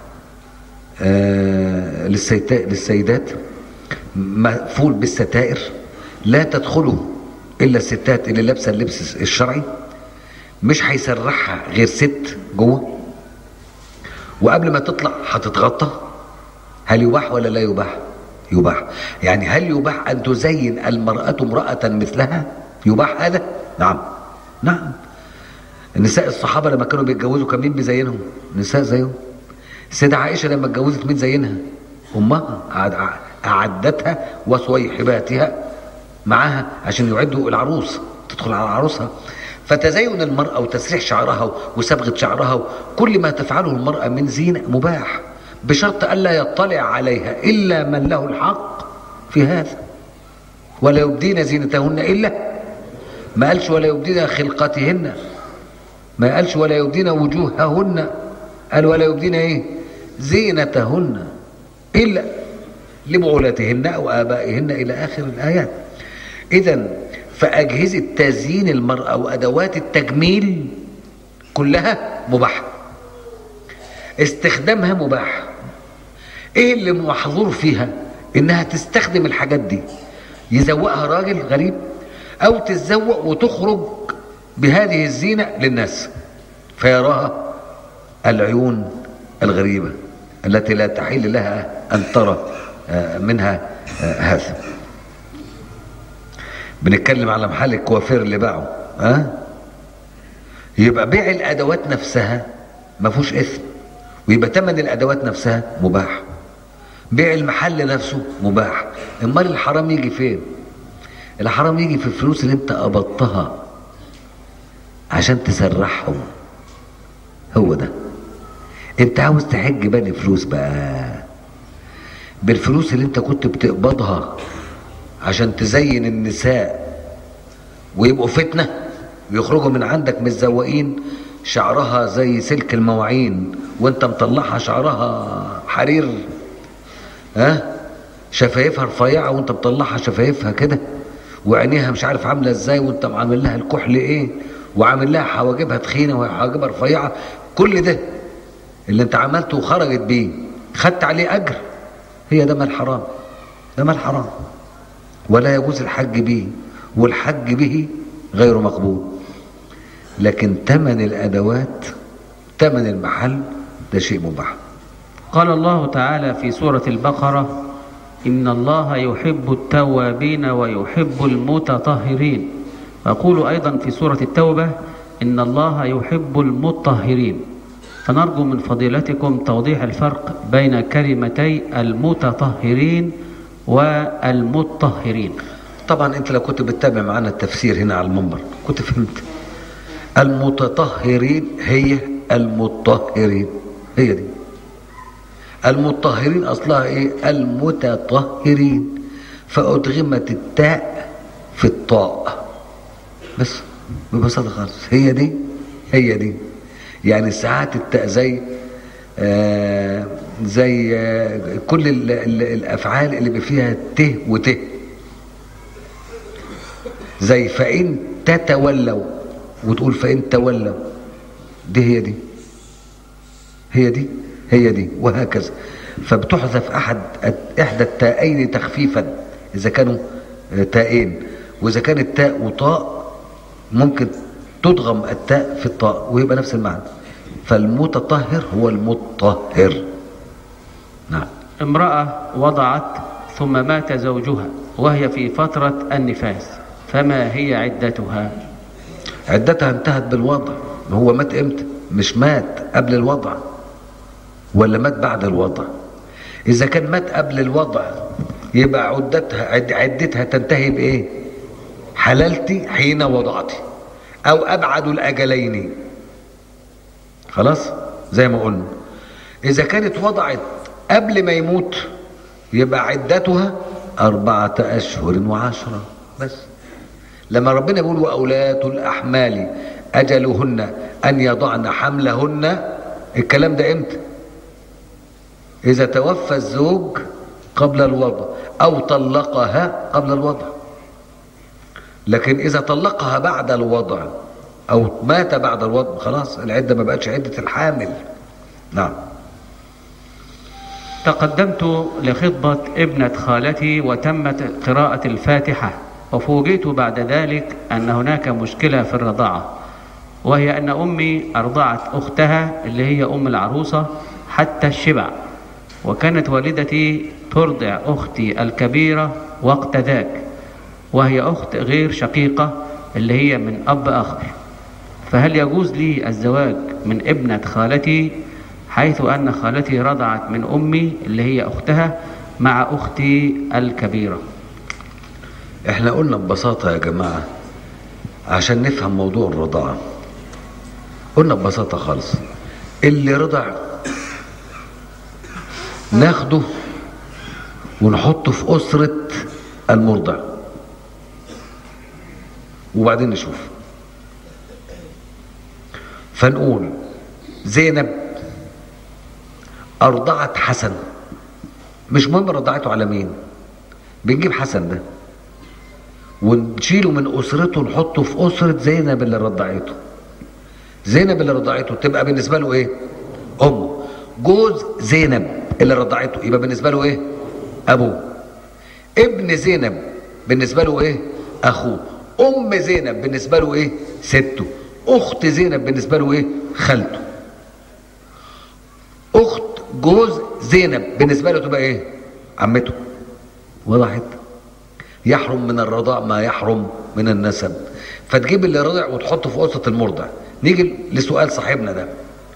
آه للسيدات مقفول بالستائر لا تدخله الا الستات اللي لابسه اللبس الشرعي مش هيسرحها غير ست جوه وقبل ما تطلع هتتغطى هل يباح ولا لا يباح يباح يعني هل يباح ان تزين المراه امراه مثلها يباح هذا نعم نعم النساء الصحابه لما كانوا بيتجوزوا كان مين بيزينهم نساء زيهم السيده عائشه لما اتجوزت مين زينها امها اعدتها وصويحباتها معاها عشان يعدوا العروس تدخل على عروسها فتزين المرأة وتسريح شعرها وصبغة شعرها كل ما تفعله المرأة من زينة مباح بشرط ألا يطلع عليها إلا من له الحق في هذا ولا يبدين زينتهن إلا ما قالش ولا يبدين خلقتهن ما قالش ولا يبدين وجوههن قال ولا يبدين ايه زينتهن إلا لبعولتهن أو آبائهن إلى آخر الآيات إذا فأجهزة تزيين المرأة وأدوات التجميل كلها مباحة استخدامها مباح ايه اللي محظور فيها انها تستخدم الحاجات دي يزوقها راجل غريب او تتزوق وتخرج بهذه الزينة للناس فيراها العيون الغريبة التي لا تحل لها ان ترى منها هذا بنتكلم على محل الكوافير اللي باعه ها أه؟ يبقى بيع الادوات نفسها ما فيهوش اثم ويبقى ثمن الادوات نفسها مباح بيع المحل نفسه مباح امال الحرام يجي فين الحرام يجي في الفلوس اللي انت قبضتها عشان تسرحهم هو ده انت عاوز تحج بني فلوس بقى بالفلوس اللي انت كنت بتقبضها عشان تزين النساء ويبقوا فتنة ويخرجوا من عندك متزوقين شعرها زي سلك المواعين وانت مطلعها شعرها حرير ها شفايفها رفيعة وانت مطلعها شفايفها كده وعينيها مش عارف عاملة ازاي وانت عامل لها الكحل ايه وعامل لها حواجبها تخينة وحواجبها رفيعة كل ده اللي انت عملته وخرجت بيه خدت عليه اجر هي ده مال حرام ده مال حرام ولا يجوز الحج به والحج به غير مقبول لكن تمن الادوات تمن المحل ده شيء مباح قال الله تعالى في سورة البقرة إن الله يحب التوابين ويحب المتطهرين ويقول أيضا في سورة التوبة إن الله يحب المطهرين فنرجو من فضيلتكم توضيح الفرق بين كلمتي المتطهرين والمطهرين طبعا انت لو كنت بتتابع معانا التفسير هنا على المنبر كنت فهمت المتطهرين هي المطهرين هي دي المطهرين اصلها ايه المتطهرين فادغمت التاء في الطاء بس ببساطه خالص هي دي هي دي يعني ساعات التاء زي آه زي آه كل ال ال الافعال اللي فيها ت وت زي فان تتولوا وتقول فان تولوا دي هي دي هي دي هي دي وهكذا فبتحذف احد احدى التاءين تخفيفا اذا كانوا تاءين واذا كانت تاء وطاء ممكن تضغم التاء في الطاء ويبقى نفس المعنى فالمتطهر هو المطهر نعم امرأة وضعت ثم مات زوجها وهي في فترة النفاس فما هي عدتها عدتها انتهت بالوضع هو مات امتى مش مات قبل الوضع ولا مات بعد الوضع اذا كان مات قبل الوضع يبقى عدتها عد عدتها تنتهي بايه حللتي حين وضعتي او ابعد الاجلين خلاص زي ما قلنا اذا كانت وضعت قبل ما يموت يبقى عدتها أربعة أشهر وعشرة بس لما ربنا يقول وأولاة الأحمال أجلهن أن يضعن حملهن الكلام ده إمتى إذا توفى الزوج قبل الوضع أو طلقها قبل الوضع لكن إذا طلقها بعد الوضع أو مات بعد الوضع خلاص العدة ما بقتش عدة الحامل نعم تقدمت لخطبة ابنة خالتي وتمت قراءة الفاتحة وفوجئت بعد ذلك أن هناك مشكلة في الرضاعة وهي أن أمي أرضعت أختها اللي هي أم العروسة حتى الشبع وكانت والدتي ترضع أختي الكبيرة وقت ذاك وهي أخت غير شقيقة اللي هي من أب آخر فهل يجوز لي الزواج من ابنة خالتي حيث أن خالتي رضعت من أمي اللي هي أختها مع أختي الكبيرة احنا قلنا ببساطة يا جماعة عشان نفهم موضوع الرضاعة قلنا ببساطة خالص اللي رضع ناخده ونحطه في أسرة المرضع وبعدين نشوف فنقول زينب أرضعت حسن مش مهم رضعته على مين بنجيب حسن ده ونشيله من أسرته نحطه في أسرة زينب اللي رضعته زينب اللي رضعته تبقى بالنسبة له إيه أمه جوز زينب اللي رضعته يبقى بالنسبة له إيه أبوه ابن زينب بالنسبة له إيه أخوه أم زينب بالنسبة له إيه سته أخت زينب بالنسبة له إيه خالته أخت جوز زينب بالنسبة له تبقى إيه عمته وضحت يحرم من الرضاع ما يحرم من النسب فتجيب اللي رضع وتحطه في قصة المرضع نيجي لسؤال صاحبنا ده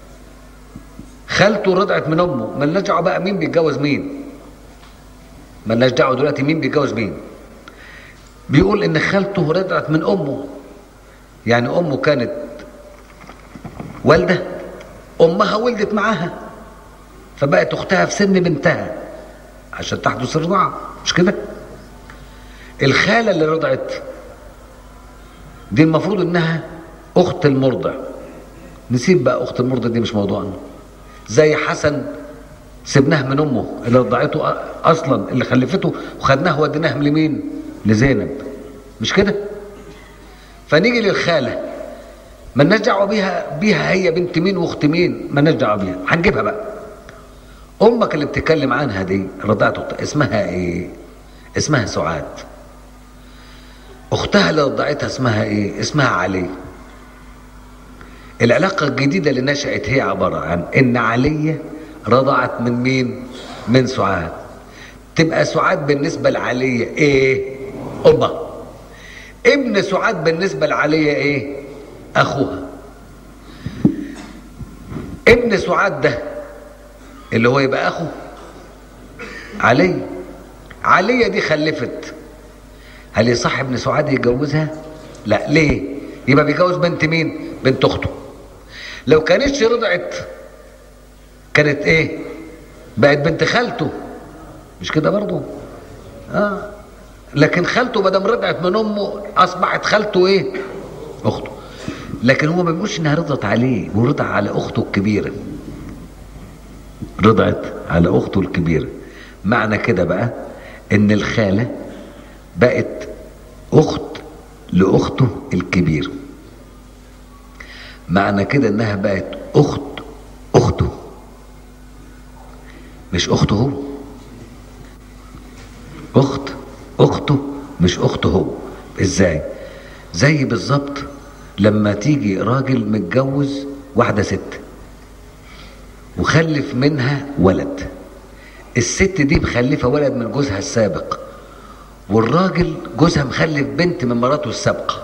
خالته رضعت من امه ملناش دعوه بقى مين بيتجوز مين ملناش دعوه دلوقتي مين بيتجوز مين بيقول ان خالته رضعت من امه يعني امه كانت والده امها ولدت معاها فبقت اختها في سن بنتها عشان تحدث الرضاعه مش كده الخاله اللي رضعت دي المفروض انها اخت المرضع نسيب بقى اخت المرضع دي مش موضوعنا زي حسن سبناه من امه اللي رضعته اصلا اللي خلفته وخدناه وديناه لمين لزينب مش كده فنيجي للخاله مالناش دعوه بيها بيها هي بنت مين واخت مين مالناش دعوه بيها هنجيبها بقى امك اللي بتتكلم عنها دي رضعته اسمها ايه اسمها سعاد اختها اللي رضعتها اسمها ايه اسمها علي العلاقة الجديدة اللي نشأت هي عبارة عن إن علية رضعت من مين؟ من سعاد تبقى سعاد بالنسبة لعلية إيه؟ أمها ابن سعاد بالنسبة لعلية إيه؟ أخوها ابن سعاد ده اللي هو يبقى أخو علي علية دي خلفت هل يصح ابن سعاد يتجوزها؟ لا ليه؟ يبقى بيجوز بنت مين؟ بنت أخته لو كانتش رضعت كانت ايه بقت بنت خالته مش كده برضو اه لكن خالته ما دام رضعت من امه اصبحت خالته ايه اخته لكن هو ما بيقولش انها رضت عليه ورضع على اخته الكبيره رضعت على اخته الكبيره معنى كده بقى ان الخاله بقت اخت لاخته الكبيره معنى كده انها بقت اخت اخته مش اخته هو اخت اخته مش اخته هو ازاي زي بالظبط لما تيجي راجل متجوز واحده ست وخلف منها ولد الست دي مخلفه ولد من جوزها السابق والراجل جوزها مخلف بنت من مراته السابقه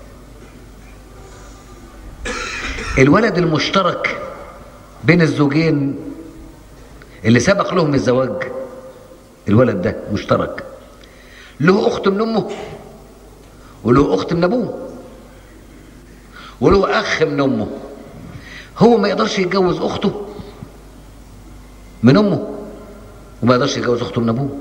الولد المشترك بين الزوجين اللي سبق لهم الزواج الولد ده مشترك له اخت من امه وله اخت من ابوه وله اخ من امه هو ما يقدرش يتجوز اخته من امه وما يقدرش يتجوز اخته من ابوه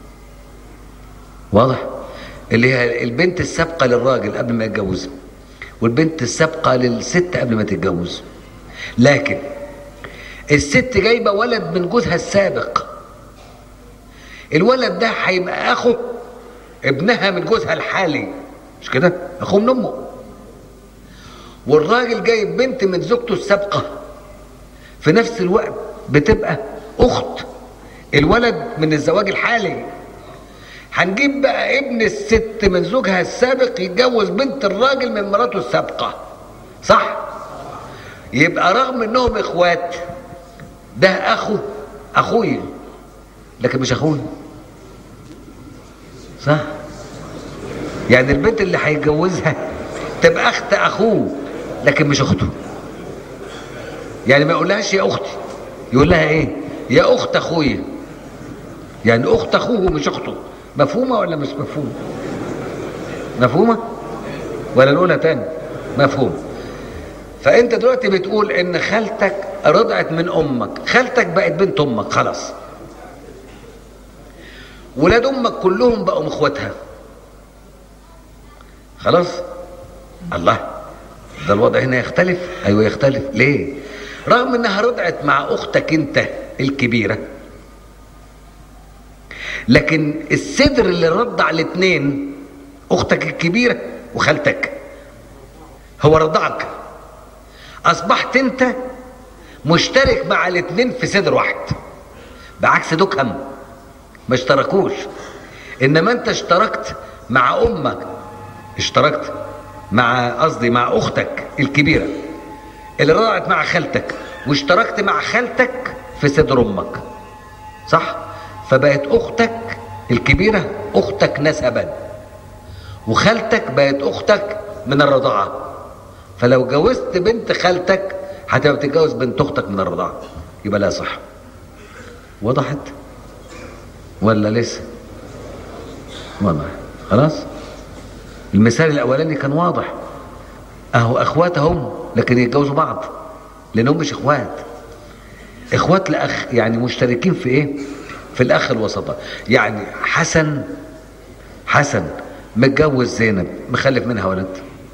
واضح اللي هي البنت السابقه للراجل قبل ما يتجوزها والبنت السابقة للست قبل ما تتجوز لكن الست جايبة ولد من جوزها السابق الولد ده هيبقى أخو ابنها من جوزها الحالي مش كده؟ أخوه من أمه والراجل جايب بنت من زوجته السابقة في نفس الوقت بتبقى أخت الولد من الزواج الحالي هنجيب بقى ابن الست من زوجها السابق يتجوز بنت الراجل من مراته السابقه صح يبقى رغم انهم اخوات ده اخو اخويا لكن مش اخويا صح يعني البنت اللي هيتجوزها تبقى اخت اخوه لكن مش اخته يعني ما يقولهاش يا اختي يقول لها ايه يا اخت اخويا يعني اخت اخوه مش اخته مفهومة ولا مش مفهومة مفهومة ولا نقولها تاني مفهوم فانت دلوقتي بتقول ان خالتك رضعت من امك خالتك بقت بنت امك خلاص ولاد امك كلهم بقوا اخواتها خلاص الله ده الوضع هنا يختلف ايوه يختلف ليه رغم انها رضعت مع اختك انت الكبيره لكن الصدر اللي رضع الاثنين اختك الكبيره وخالتك هو رضعك اصبحت انت مشترك مع الاثنين في صدر واحد بعكس دكهم ما اشتركوش انما انت اشتركت مع امك اشتركت مع قصدي مع اختك الكبيره اللي رضعت مع خالتك واشتركت مع خالتك في صدر امك صح فبقت اختك الكبيره اختك نسبا وخالتك بقت اختك من الرضاعه فلو جوزت بنت خالتك هتبقى بتتجوز بنت اختك من الرضاعه يبقى لا صح وضحت ولا لسه وضح خلاص المثال الاولاني كان واضح اهو اخواتهم لكن يتجوزوا بعض لانهم مش اخوات اخوات لاخ يعني مشتركين في ايه في الاخ الوسطى يعني حسن حسن متجوز زينب مخلف منها ولد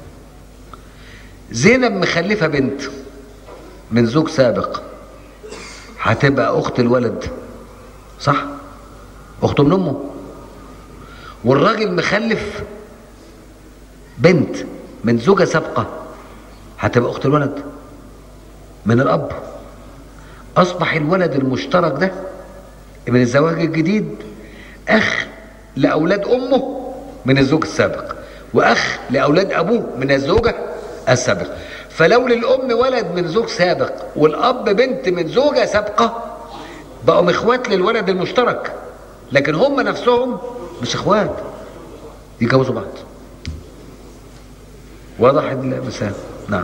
زينب مخلفه بنت من زوج سابق هتبقى اخت الولد صح اخته من امه والراجل مخلف بنت من زوجة سابقة هتبقى أخت الولد من الأب أصبح الولد المشترك ده من الزواج الجديد أخ لأولاد أمه من الزوج السابق وأخ لأولاد أبوه من الزوجة السابقة فلو للام ولد من زوج سابق والاب بنت من زوجه سابقه بقوا اخوات للولد المشترك لكن هم نفسهم مش اخوات يجوزوا بعض واضح المثال نعم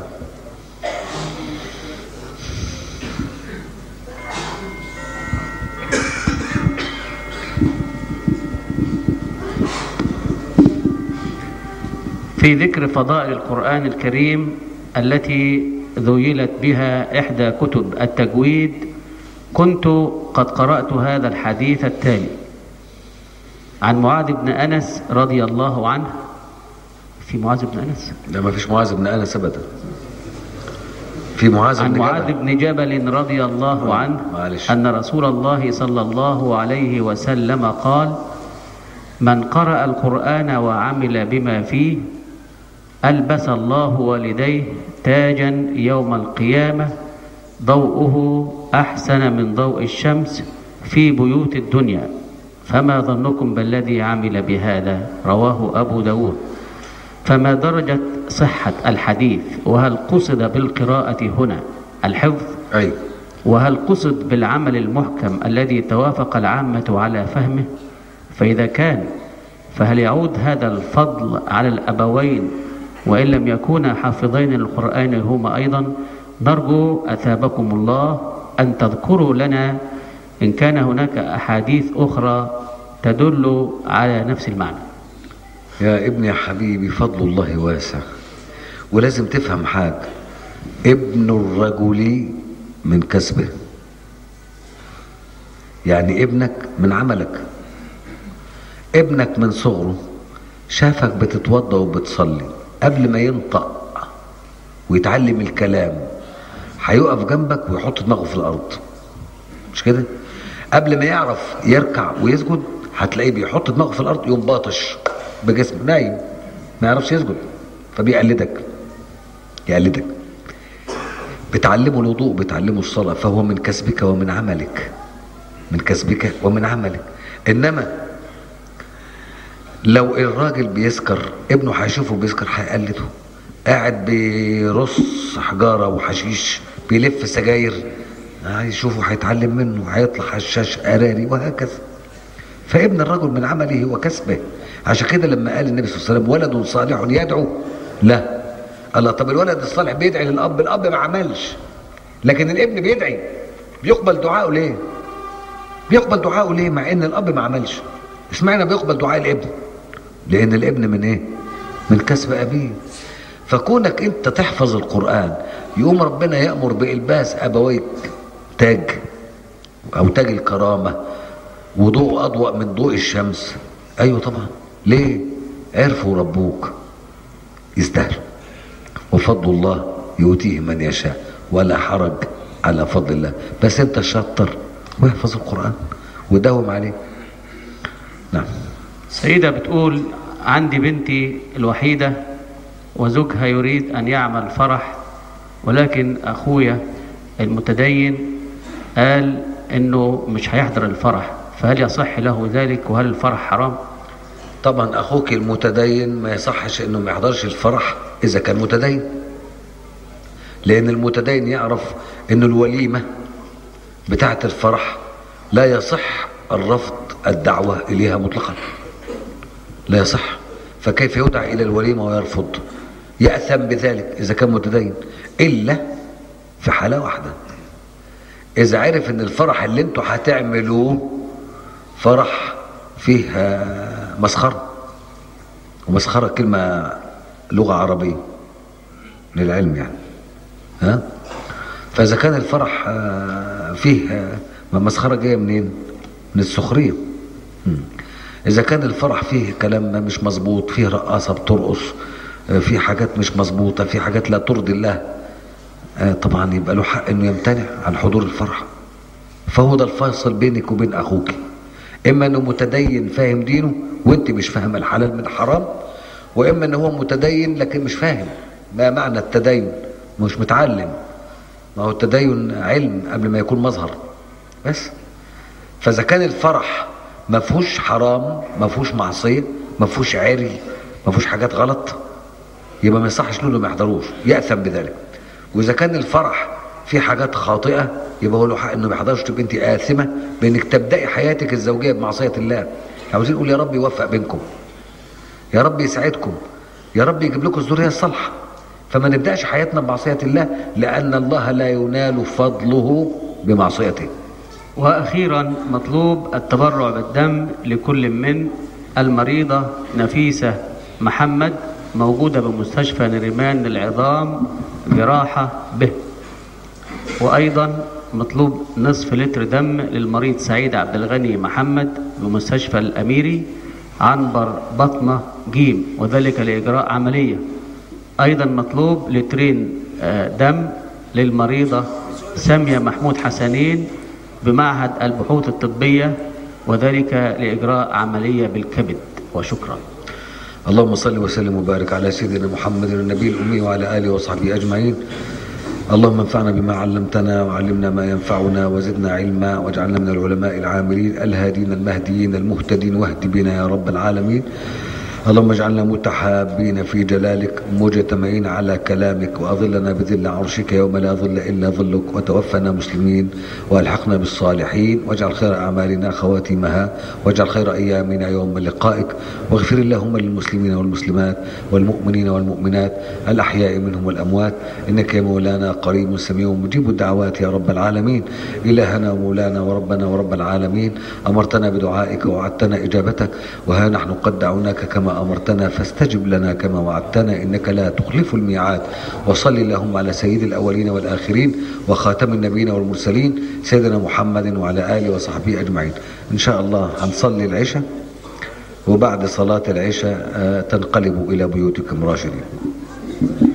في ذكر فضائل القرآن الكريم التي ذيلت بها إحدى كتب التجويد كنت قد قرأت هذا الحديث التالي عن معاذ بن أنس رضي الله عنه في معاذ بن أنس لا ما فيش معاذ بن انس ابدا في معاذ عن بن معاذ جبل بن جبل رضي الله عنه معلش. أن رسول الله صلى الله عليه وسلم قال من قرأ القرآن وعمل بما فيه ألبس الله والديه تاجا يوم القيامة ضوءه أحسن من ضوء الشمس في بيوت الدنيا فما ظنكم بالذي عمل بهذا رواه أبو داود فما درجة صحة الحديث وهل قصد بالقراءة هنا الحفظ ايوه وهل قصد بالعمل المحكم الذي توافق العامة على فهمه فإذا كان فهل يعود هذا الفضل على الأبوين وإن لم يكونا حافظين للقرآن هما أيضا نرجو أثابكم الله أن تذكروا لنا إن كان هناك أحاديث أخرى تدل على نفس المعنى يا ابني يا حبيبي فضل الله واسع ولازم تفهم حاجة ابن الرجل من كسبه يعني ابنك من عملك ابنك من صغره شافك بتتوضى وبتصلي قبل ما ينطق ويتعلم الكلام هيقف جنبك ويحط دماغه في الارض مش كده قبل ما يعرف يركع ويسجد هتلاقيه بيحط دماغه في الارض يقوم باطش بجسمه نايم ما يعرفش يسجد فبيقلدك يقلدك بتعلمه الوضوء بتعلمه الصلاة فهو من كسبك ومن عملك من كسبك ومن عملك إنما لو الراجل بيسكر ابنه هيشوفه بيسكر هيقلده قاعد بيرص حجارة وحشيش بيلف سجاير هيشوفه هيتعلم منه هيطلع حشاش قراري وهكذا فابن الرجل من عمله هو كسبه عشان كده لما قال النبي صلى الله عليه وسلم ولد صالح يدعو لا الله طب الولد الصالح بيدعي للاب الاب ما عملش لكن الابن بيدعي بيقبل دعائه ليه بيقبل دعائه ليه مع ان الاب ما عملش اسمعنا بيقبل دعاء الابن لان الابن من ايه من كسب ابيه فكونك انت تحفظ القران يقوم ربنا يامر بالباس ابويك تاج او تاج الكرامه وضوء اضوء من ضوء الشمس ايوه طبعا ليه عرفوا ربوك يستاهلوا وفضل الله يؤتيه من يشاء ولا حرج على فضل الله بس انت شطر واحفظ القران وداوم عليه نعم سيدة بتقول عندي بنتي الوحيدة وزوجها يريد أن يعمل فرح ولكن أخويا المتدين قال إنه مش هيحضر الفرح فهل يصح له ذلك وهل الفرح حرام؟ طبعا اخوك المتدين ما يصحش انه ما يحضرش الفرح اذا كان متدين لان المتدين يعرف ان الوليمه بتاعه الفرح لا يصح الرفض الدعوه اليها مطلقا لا يصح فكيف يدعى الى الوليمه ويرفض ياثم بذلك اذا كان متدين الا في حاله واحده اذا عرف ان الفرح اللي انتوا هتعملوه فرح فيه آه، مسخره ومسخره كلمه لغه عربيه للعلم يعني ها فاذا كان الفرح آه، فيه آه، مسخره جايه منين من السخريه مم. اذا كان الفرح فيه كلام مش مظبوط فيه رقاصه بترقص آه، فيه حاجات مش مظبوطه فيه حاجات لا ترضي الله آه، طبعا يبقى له حق انه يمتنع عن حضور الفرح فهو ده الفاصل بينك وبين اخوك اما انه متدين فاهم دينه وانت مش فاهم الحلال من الحرام واما ان هو متدين لكن مش فاهم ما معنى التدين مش متعلم ما هو التدين علم قبل ما يكون مظهر بس فاذا كان الفرح ما فيهوش حرام ما فيهوش معصيه ما فيهوش عري ما فيهوش حاجات غلط يبقى ما يصحش له إنه ما يحضروش ياثم بذلك واذا كان الفرح في حاجات خاطئه يبقى هو له حق انه ما يحضرش تبقى انت اثمه بانك تبداي حياتك الزوجيه بمعصيه الله عاوزين نقول يا رب يوفق بينكم يا رب يسعدكم يا رب يجيب لكم الذريه الصالحه فما نبداش حياتنا بمعصيه الله لان الله لا ينال فضله بمعصيته وأخيرا مطلوب التبرع بالدم لكل من المريضة نفيسة محمد موجودة بمستشفى نريمان للعظام جراحة به وأيضا مطلوب نصف لتر دم للمريض سعيد عبد الغني محمد بمستشفى الأميري عنبر بطنة جيم وذلك لإجراء عملية أيضا مطلوب لترين آه، دم للمريضة سامية محمود حسنين بمعهد البحوث الطبية وذلك لإجراء عملية بالكبد وشكرا اللهم صل وسلم وبارك على سيدنا محمد النبي الأمي وعلى آله وصحبه أجمعين اللهم انفعنا بما علمتنا وعلمنا ما ينفعنا وزدنا علما واجعلنا من العلماء العاملين الهادين المهديين المهتدين واهد بنا يا رب العالمين اللهم اجعلنا متحابين في جلالك مجتمعين على كلامك واظلنا بذل عرشك يوم لا ظل الا ظلك وتوفنا مسلمين والحقنا بالصالحين واجعل خير اعمالنا خواتمها واجعل خير ايامنا يوم لقائك واغفر اللهم للمسلمين والمسلمات والمؤمنين والمؤمنات الاحياء منهم والاموات انك يا مولانا قريب سميع مجيب الدعوات يا رب العالمين الهنا ومولانا وربنا ورب العالمين امرتنا بدعائك ووعدتنا اجابتك وها نحن قد دعوناك كما امرتنا فاستجب لنا كما وعدتنا انك لا تخلف الميعاد وصل اللهم على سيد الاولين والاخرين وخاتم النبيين والمرسلين سيدنا محمد وعلى اله وصحبه اجمعين ان شاء الله هنصلي العشاء وبعد صلاه العشاء آه، تنقلبوا الى بيوتكم راشدين